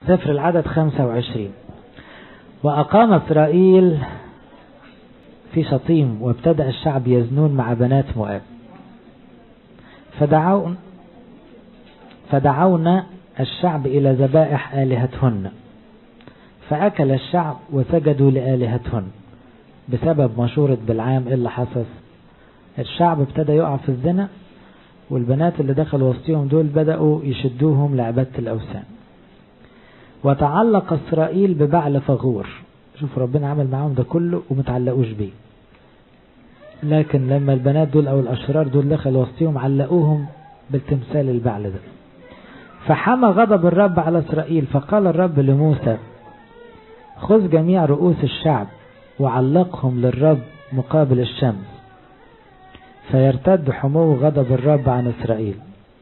سفر العدد 25 وأقام إسرائيل في شطيم وابتدأ الشعب يزنون مع بنات مؤاب فدعون فدعونا الشعب إلى ذبائح آلهتهن فأكل الشعب وسجدوا لآلهتهن بسبب مشورة بالعام إيه اللي حصل الشعب ابتدى يقع في الزنا والبنات اللي دخلوا وسطهم دول بدأوا يشدوهم لعبادة الأوثان وتعلق إسرائيل ببعل فغور شوف ربنا عمل معاهم ده كله ومتعلقوش بيه لكن لما البنات دول أو الأشرار دول دخلوا وسطهم علقوهم بالتمثال البعل ده فحمى غضب الرب على إسرائيل فقال الرب لموسى خذ جميع رؤوس الشعب وعلقهم للرب مقابل الشمس فيرتد حمو غضب الرب عن إسرائيل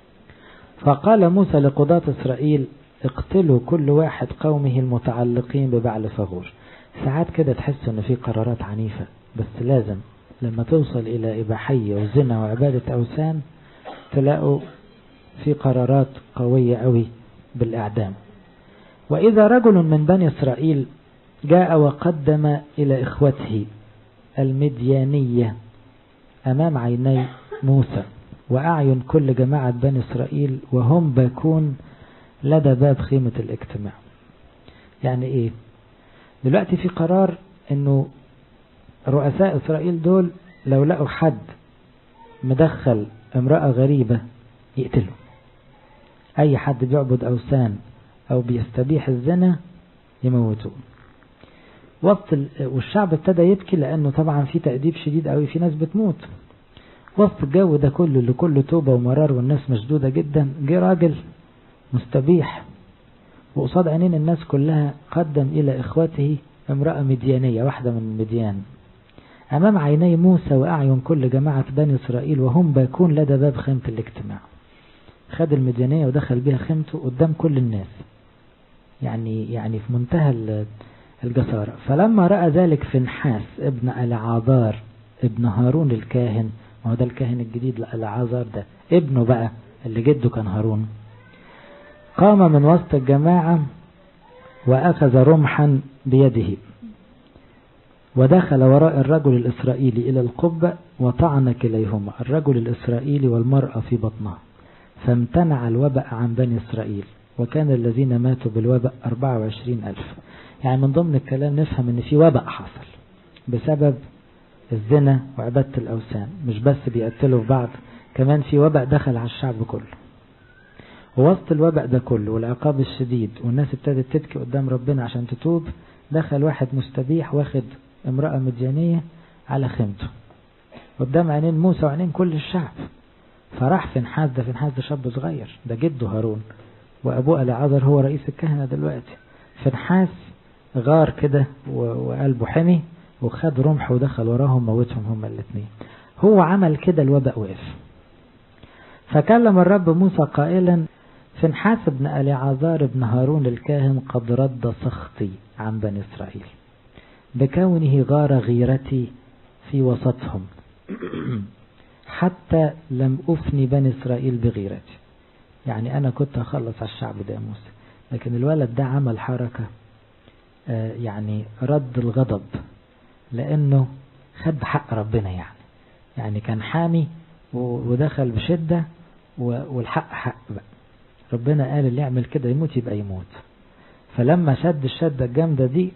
فقال موسى لقضاة إسرائيل اقتلوا كل واحد قومه المتعلقين ببعل فغور ساعات كده تحس ان في قرارات عنيفة بس لازم لما توصل الى اباحية وزنا وعبادة اوثان تلاقوا في قرارات قوية قوي بالاعدام واذا رجل من بني اسرائيل جاء وقدم الى اخوته المديانية امام عيني موسى واعين كل جماعة بني اسرائيل وهم باكون لدى باب خيمة الاجتماع يعني ايه دلوقتي في قرار انه رؤساء اسرائيل دول لو لقوا حد مدخل امرأة غريبة يقتلوا اي حد بيعبد اوثان او بيستبيح الزنا يموتوه وسط ال... والشعب ابتدى يبكي لانه طبعا في تأديب شديد قوي في ناس بتموت وسط الجو ده كله اللي كله توبة ومرار والناس مشدودة جدا جه راجل مستبيح وقصاد عينين الناس كلها قدم إلى إخوته امرأة مديانية واحدة من مديان أمام عيني موسى وأعين كل جماعة بني إسرائيل وهم باكون لدى باب خيمة الاجتماع خد المديانية ودخل بها خيمته قدام كل الناس يعني يعني في منتهى الجسارة فلما رأى ذلك فنحاس ابن العازار ابن هارون الكاهن ما هو ده الكاهن الجديد العازار ده ابنه بقى اللي جده كان هارون قام من وسط الجماعة وأخذ رمحا بيده ودخل وراء الرجل الإسرائيلي إلى القبة وطعن كليهما الرجل الإسرائيلي والمرأة في بطنها فامتنع الوباء عن بني إسرائيل وكان الذين ماتوا بالوباء 24 ألف يعني من ضمن الكلام نفهم ان في وباء حصل بسبب الزنا وعبادة الأوثان مش بس بيقتلوا في بعض كمان في وباء دخل على الشعب كله ووسط الوباء ده كله والعقاب الشديد والناس ابتدت تبكي قدام ربنا عشان تتوب دخل واحد مستبيح واخد امرأة مديانية على خيمته قدام عينين موسى وعينين كل الشعب فراح فنحاس ده فنحاس ده شاب صغير ده جده هارون وابوه العذر هو رئيس الكهنة دلوقتي فنحاس غار كده وقلبه حمي وخد رمح ودخل وراهم موتهم هما الاثنين هو عمل كده الوباء وقف فكلم الرب موسى قائلا فنحاس بن أليعازار بن هارون الكاهن قد رد سخطي عن بني إسرائيل بكونه غار غيرتي في وسطهم حتى لم أفني بني إسرائيل بغيرتي يعني أنا كنت أخلص على الشعب ده يا موسى لكن الولد ده عمل حركة يعني رد الغضب لأنه خد حق ربنا يعني يعني كان حامي ودخل بشدة والحق حق بقى ربنا قال اللي يعمل كده يموت يبقى يموت فلما شد الشدة الجامدة دي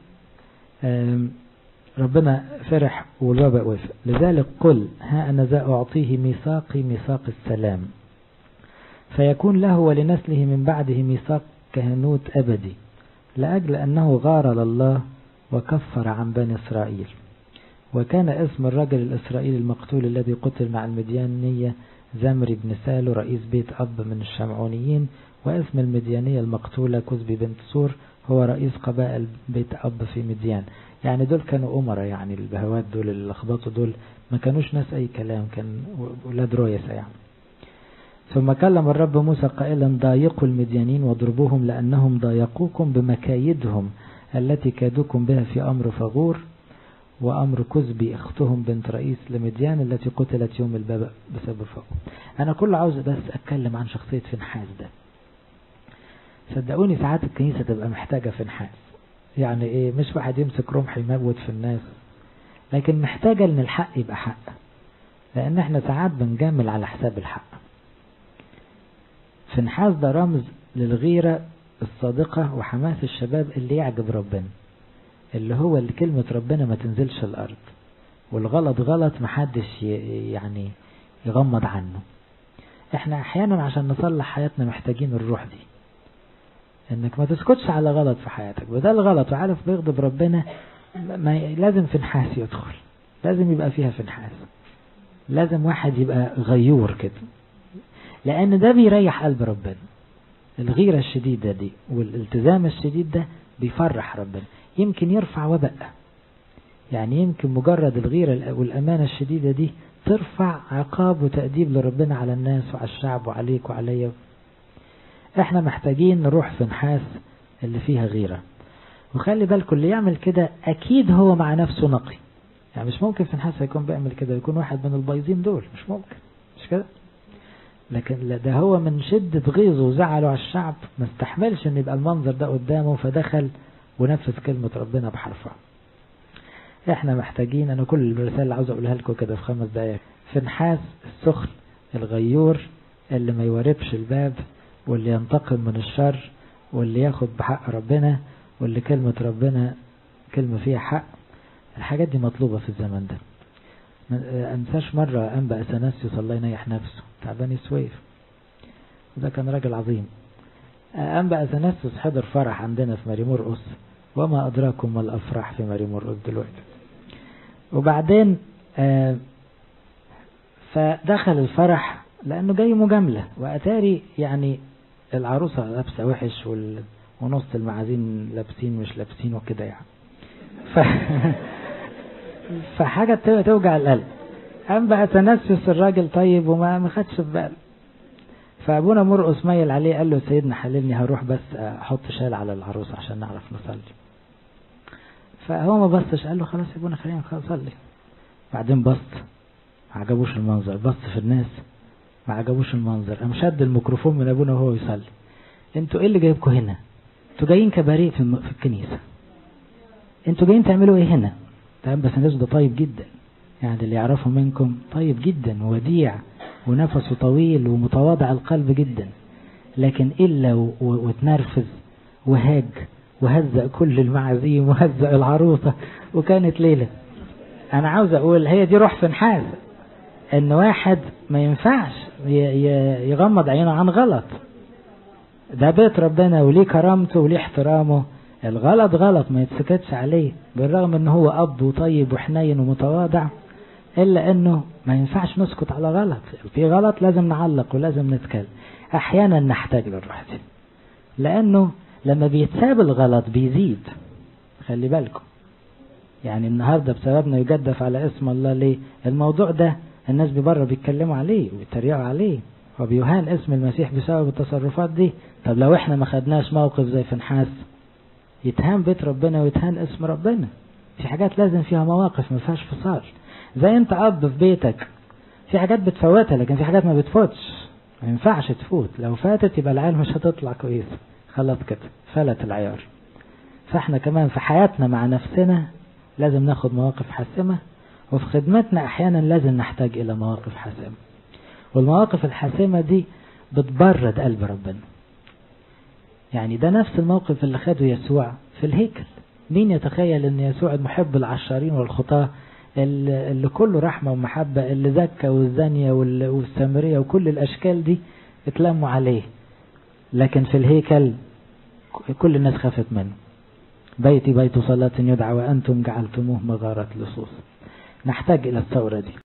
ربنا فرح والوباء وافق لذلك قل ها أنا ذا أعطيه ميثاقي ميثاق السلام فيكون له ولنسله من بعده ميثاق كهنوت أبدي لأجل أنه غار لله وكفر عن بني إسرائيل وكان اسم الرجل الإسرائيلي المقتول الذي قتل مع المديانية زمري بن سالو رئيس بيت أب من الشمعونيين واسم المديانية المقتولة كزبي بنت سور هو رئيس قبائل بيت أب في مديان يعني دول كانوا أمراء يعني البهوات دول اللي لخبطوا دول ما كانوش ناس أي كلام كان ولاد رويسة يعني ثم كلم الرب موسى قائلا ضايقوا المديانين واضربوهم لأنهم ضايقوكم بمكايدهم التي كادوكم بها في أمر فغور وأمر كزبي أختهم بنت رئيس لمديان التي قتلت يوم الباب بسبب فغور أنا كل عاوز بس أتكلم عن شخصية فنحاس ده صدقوني ساعات الكنيسة تبقى محتاجة في نحاس يعني ايه مش واحد يمسك رمح يموت في الناس لكن محتاجة ان الحق يبقى حق لان احنا ساعات بنجامل على حساب الحق فنحاس ده رمز للغيرة الصادقة وحماس الشباب اللي يعجب ربنا اللي هو اللي كلمة ربنا ما تنزلش الأرض والغلط غلط محدش يعني يغمض عنه احنا احيانا عشان نصلح حياتنا محتاجين الروح دي انك ما تسكتش على غلط في حياتك وده الغلط وعارف بيغضب ربنا ما لازم في نحاس يدخل لازم يبقى فيها في نحاس لازم واحد يبقى غيور كده لان ده بيريح قلب ربنا الغيرة الشديدة دي والالتزام الشديد ده بيفرح ربنا يمكن يرفع وباء يعني يمكن مجرد الغيرة والأمانة الشديدة دي ترفع عقاب وتأديب لربنا على الناس وعلى الشعب وعليك وعليا احنا محتاجين نروح في نحاس اللي فيها غيرة وخلي بالكم اللي يعمل كده أكيد هو مع نفسه نقي يعني مش ممكن في نحاس يكون بيعمل كده يكون واحد من البايظين دول مش ممكن مش كده لكن ده هو من شدة غيظه وزعله على الشعب ما استحملش ان يبقى المنظر ده قدامه فدخل ونفذ كلمة ربنا بحرفها احنا محتاجين انا كل الرسالة اللي عاوز اقولها لكم كده في خمس دقايق في نحاس السخن الغيور اللي ما يوربش الباب واللي ينتقم من الشر واللي ياخد بحق ربنا واللي كلمة ربنا كلمة فيها حق الحاجات دي مطلوبة في الزمن ده انساش مرة انبأ اثناسيوس الله ينيح نفسه تعبان سويف وده كان راجل عظيم انبأ اثناسيوس حضر فرح عندنا في ماري مرقس وما ادراكم ما الافراح في ماري مرقس دلوقتي وبعدين آه فدخل الفرح لانه جاي مجاملة واتاري يعني العروسة لابسة وحش وال... ونص المعازين لابسين مش لابسين وكده يعني ف... فحاجة توجع القلب قام بقى تنسس الراجل طيب وما ما خدش في باله فابونا مرقس ميل عليه قال له سيدنا حللني هروح بس احط شال على العروس عشان نعرف نصلي فهو ما بصش قال له خلاص يا ابونا خلينا نصلي بعدين بص ما عجبوش المنظر بص في الناس ما عجبوش المنظر قام شد الميكروفون من ابونا وهو يصلي انتوا ايه اللي جايبكم هنا انتوا جايين كباريه في, في الكنيسه انتوا جايين تعملوا ايه هنا تمام بس الناس ده طيب جدا يعني اللي يعرفه منكم طيب جدا ووديع ونفسه طويل ومتواضع القلب جدا لكن إلا وتنرفز وهاج وهزأ كل المعازيم وهزأ العروسة وكانت ليلة أنا عاوز أقول هي دي روح في نحاس إن واحد ما ينفعش يغمض عينه عن غلط ده بيت ربنا وليه كرامته وليه احترامه الغلط غلط ما يتسكتش عليه بالرغم ان هو اب وطيب وحنين ومتواضع الا انه ما ينفعش نسكت على غلط في غلط لازم نعلق ولازم نتكلم احيانا نحتاج للروح دي لانه لما بيتساب الغلط بيزيد خلي بالكم يعني النهارده بسببنا يجدف على اسم الله ليه الموضوع ده الناس بره بيتكلموا عليه وبيتريقوا عليه وبيهان اسم المسيح بسبب التصرفات دي طب لو احنا ما خدناش موقف زي فنحاس يتهان بيت ربنا ويتهان اسم ربنا في حاجات لازم فيها مواقف ما فيهاش فصال زي انت اب في بيتك في حاجات بتفوتها لكن في حاجات ما بتفوتش ما ينفعش تفوت لو فاتت يبقى العيال مش هتطلع كويسه خلاص كده فلت العيار فاحنا كمان في حياتنا مع نفسنا لازم ناخد مواقف حاسمة وفي خدمتنا احيانا لازم نحتاج الى مواقف حاسمة والمواقف الحاسمة دي بتبرد قلب ربنا يعني ده نفس الموقف اللي خده يسوع في الهيكل مين يتخيل ان يسوع المحب العشارين والخطاة اللي كله رحمة ومحبة اللي زكى والزانية والسامرية وكل الاشكال دي اتلموا عليه لكن في الهيكل كل الناس خافت منه بيتي بيت صلاة يدعى وأنتم جعلتموه مغارة لصوص نحتاج إلى الثورة دي